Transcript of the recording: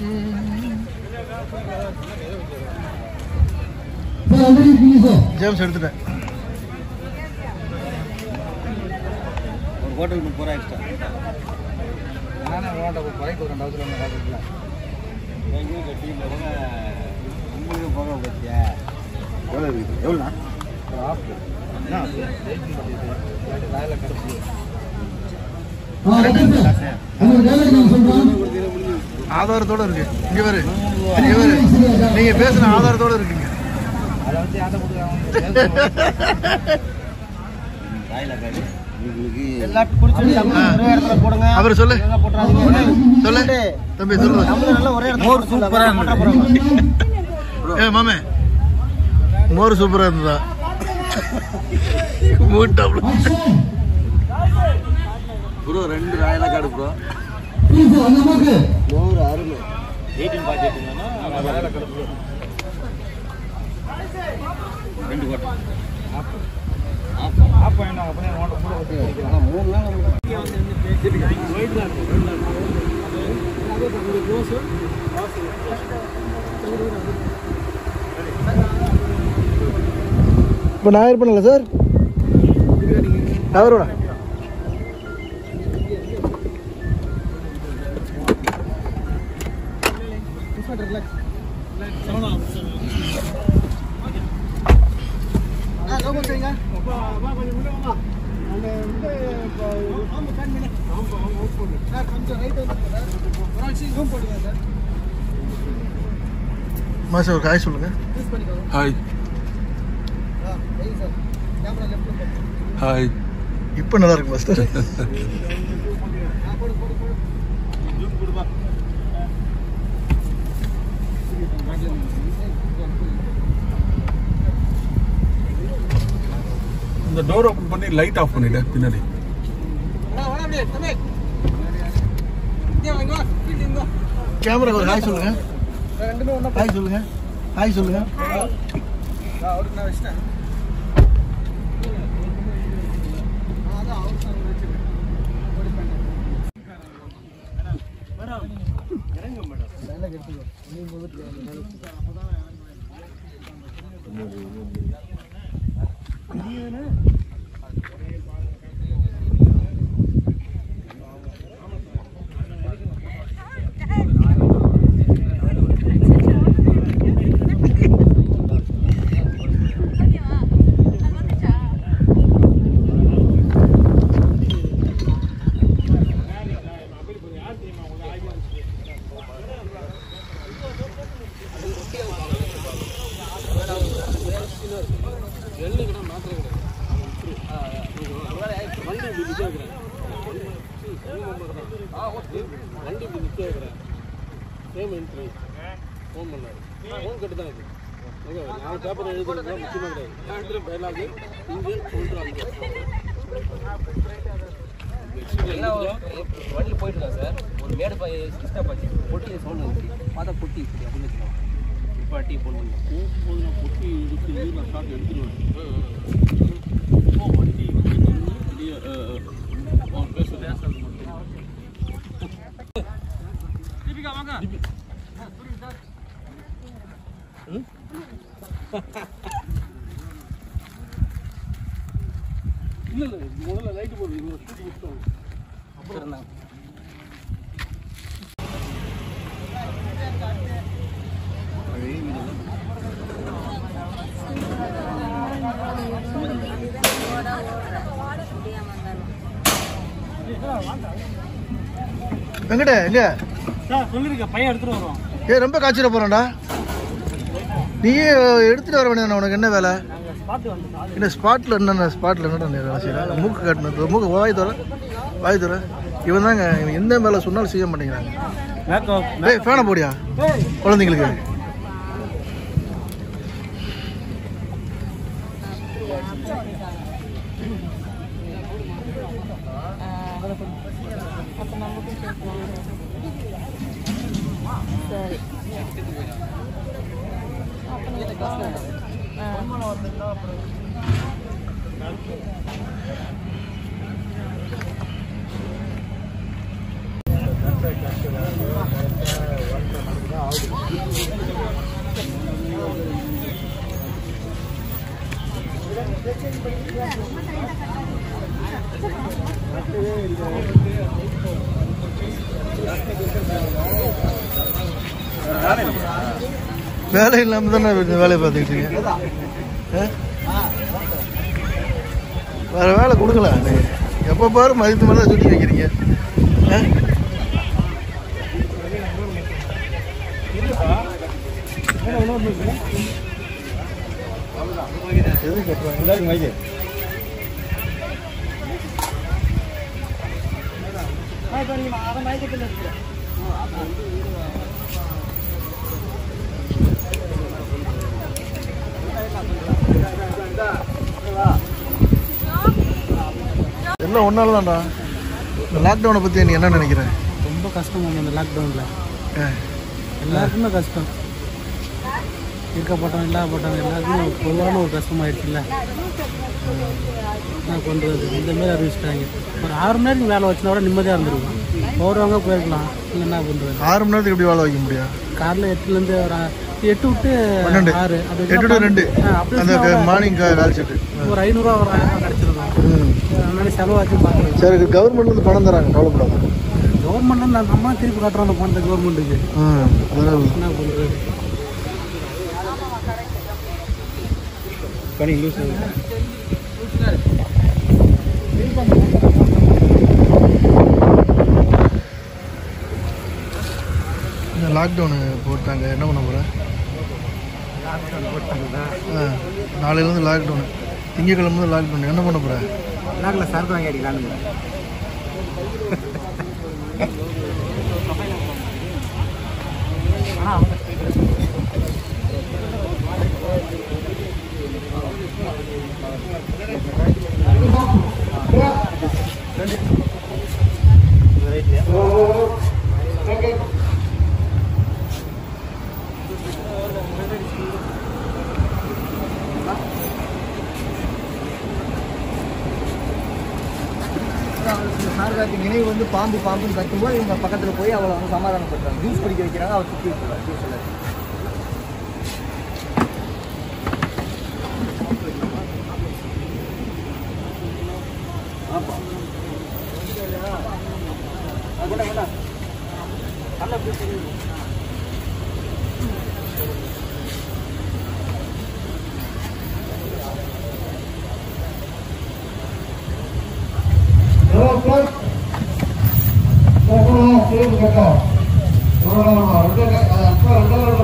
போச்சு சார் எப்படி இருக்கீங்க சார் ஜேம்ஸ் எடுத்துட்டேன் ஒரு ஹோட்டல் முப்பது ரூபா எக்ஸ்ட்ரா நானே ஓட்ட குறைக்கு ஒரு ரெண்டாவது ஒன்று காட்டுக்கலாம் எங்கேயும் கட்டி போக உங்களுக்கு போக பற்றியா எவ்வளோ இருக்குது எவ்வளோண்ணா ஒரு ஆஃப் என்ன வேலை கிடச்சி ஆ ஓகே சார் உங்க வேலைக்கு நான் சொல்றேன் ஆதாரத்தோட இருக்கு இங்க பாரு இங்க பாரு நீங்க பேசுன ஆதாரத்தோட இருக்குங்க அதை வச்சு ஆட்ட கொடுக்குறாங்க ராயில காடு உங்களுக்கு எல்லாத்தையும் குடிச்சு தமிழ் ஒரே இடத்துல போடுங்க அவர் சொல்லு இதெல்லாம் போட்டுறாதீங்க சொல்லு தம்பி சொல்லு தமிழ் நல்லா ஒரே இடத்துல போட்டு சூப்பரா ஏ மாமே மோர் சூப்பரா இருந்ததா மூட்டாப்ல ஆக்ஷன் ப்ரோ ரெண்டு ராயலா காடு ப்ரோ ப்ளீஸ் அந்த அம்மாக்கு நூறு அருமை எயிட்டீன் பாட்டி எடுத்தீங்கன்னா வேலை கிடச்சி ரெண்டு கோட்டை ஆஃப் பண்ணிட்டாங்க அப்படியே ஓட்ட கூட ஊற்றி வைக்கலாம் மூணு நாள் இப்போ நான் இருப்பேன்ல சார் அவரோட மாசம் ஒரு காய் சொல்லுங்க ஹாய் ஹாய் இப்போ நல்லா இருக்கு மாஸ்டர் இந்த டோர் ஓபன் பண்ணி லைட் ஆஃப் பண்ணிடு பின்னாடி கேமரா ஒரு ஹாய் சொல்லுங்க ஹாய் சொல்லுங்க ஹாய் சொல்லுங்க எல்லாம் வண்டியில் போயிட்டு இருக்கா சார் ஒரு மேடு போய் சிஸ்டா பாச்சு பொட்டி சவுண்ட் வந்துச்சு பார்த்தா பொட்டி இப்படி அப்படின்னு வச்சுக்கோங்க இப்போ டீ ஃபோன் பண்ணி இருந்தாங்க வெங்கட எங்க சொல்லிருக்கேன் பையன் எடுத்துட்டு வருவோம் ஏ ரொம்ப காய்ச்சிட போறேன்டா நீயே எடுத்துட்டு வர வேண்டியது உனக்கு என்ன வேலை என்ன ஸ்பாட்ல என்னென்ன ஸ்பாட்ல என்னடா நீ வேலை செய்யற மூக்கு காட்டணும் மூக்கு வாய் தர வாய் தர இவன் தாங்க இவன் எந்த வேலை சொன்னாலும் செய்ய மாட்டேங்கிறாங்க ஏய் ஃபேனை போடியா குழந்தைங்களுக்கு சரி வேலை இல்லாம தானே இந்த வேலையை பார்த்துக்கிட்டு இருக்கீங்க ஆ? வேற வேலை கொடுக்கலாம் நீங்க எப்போ பாரு மதித்து மேலே சுற்றி வைக்கிறீங்க ஆ? எது கட்டுறாங்க எல்லாம் ஒன்றால் தான்டா இந்த லாக்டவுனை பற்றி நீ என்ன நினைக்கிற ரொம்ப கஷ்டம் மேம் இந்த லாக்டவுனில் ஆ. எல்லாருக்குமே கஷ்டம் இருக்கப்பட்டவன் இல்லாதப்பட்டவன் எல்லாருக்குமே ஒரு பொதுவான ஒரு கஷ்டமாயிடுச்சுல்ல என்ன பண்ணுறது இந்த மாதிரி அறிவிச்சிட்டாங்க ஒரு ஆறு மணி நேரம் வேலை வச்சுனா கூட நிம்மதியாக இருந்திருக்கும் போகிறவங்க போயிருக்கலாம் இல்லை என்ன பண்ணுறது ஆறு மணி நேரத்துக்கு எப்படி வாழ வைக்க முடியும் காலைல எட்டுலேருந்து ஒரு ஆ- எட்டு விட்டு பன்னெண்டு ஆறு அப்படி எட்டு டு ரெண்டு ஆ, அப்படி அந்த வச்சுனா மார்னிங் கால் செட்டு ஒரு ஐநூறுரூவா ஒரு ஆயிரம் ரூபா கிடச்சிருக்கும் ம் அதனால செலவாச்சு பார்க்குறது சரி கவர்மெண்ட்லேருந்து பணம் தராங்க கவலைப்படாத கவர்மெண்ட்ல நான் நம்ம திருப்பி கட்டுறோம் அந்த பணத்தை கவர்மெண்ட்டுக்கு ம் அதனால் என்ன பண்ணுறது பனி லூஸ் இந்த லாக்டவுனு போட்டாங்க என்ன பண்ண போகிற ஆ நாளையிலேருந்து லாக்டவுனு திங்கக்கிழமை லாக்டவுன் என்ன பண்ண போகிற நாட்டில் சரக்கு வாங்கி அடிக்கலான்னு சார்காத்தி நினைவு வந்து பாம்பு பாம்புன்னு கத்தும்போது இவங்க பக்கத்தில் போய் அவளை வந்து சமாதானப்படுத்துறாங்க ஜூஸ் குடிக்க வைக்கிறாங்க அவள் சுற்றி வச்சுருவாங்க ஜூஸில் ரெண்டு